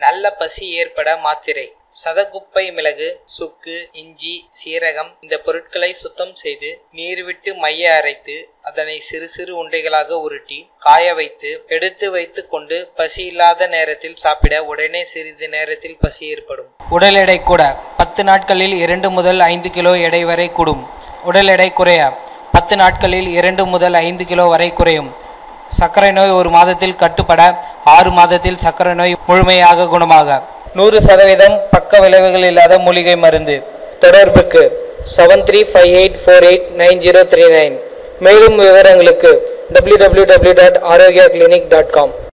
நல்ல பசி ஏற்பட மாத்திரை சதகுப்பை மிளகு சுக்கு இஞ்சி சீரகம் இந்த பொருட்களை சுத்தம் செய்து நீர் விட்டு மைய அரைத்து அதனை சிறு சிறு உண்டைகளாக உருட்டி காய வைத்து எடுத்து வைத்து கொண்டு பசி இல்லாத நேரத்தில் சாப்பிட உடனே சிறிது நேரத்தில் பசி ஏற்படும் உடல் எடை கூட பத்து நாட்களில் இரண்டு முதல் ஐந்து கிலோ எடை வரை கூடும் உடல் எடை குறைய பத்து நாட்களில் இரண்டு முதல் ஐந்து கிலோ வரை குறையும் சர்க்கரை நோய் ஒரு மாதத்தில் கட்டுப்பட ஆறு மாதத்தில் சர்க்கரை நோய் முழுமையாக குணமாக நூறு சதவீதம் பக்க விளைவுகள் இல்லாத மூலிகை மருந்து தொடர்புக்கு seven three five eight four eight nine zero three nine மேலும் விவரங்களுக்கு W W W dot Arokya clinic dot com